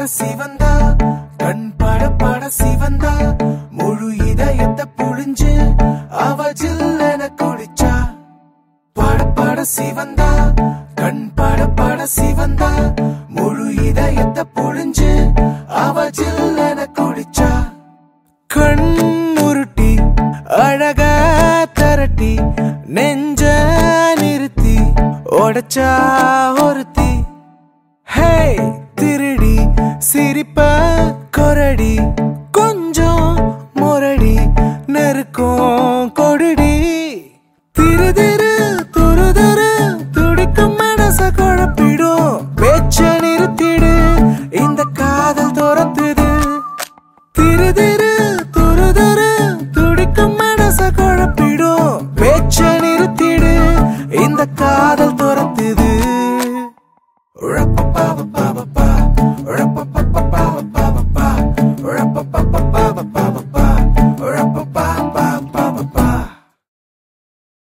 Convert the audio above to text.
பட சிவந்தா கண் பட பட சிவந்தா முழு இதயத்தை புழிஞ்சு அவ ஜில்லென குடிச்சா பட பட சிவந்தா கண் பட பட சிவந்தா முழு இதயத்தை புழிஞ்சு அவ ஜில்லென குடிச்சா கண் உருட்டி அழகா தரட்டி நெஞ்ச நிறுத்தி உடைச்சா ஒருத்தி ஹே திருடி சிரிப்ப கொரடி கொஞ்சம் முரடி நெருக்கம் கொடுடி திரு திரு துரு துரு துடிக்கும் மனச குழப்பிடும் பேச்ச நிறுத்திடு இந்த கா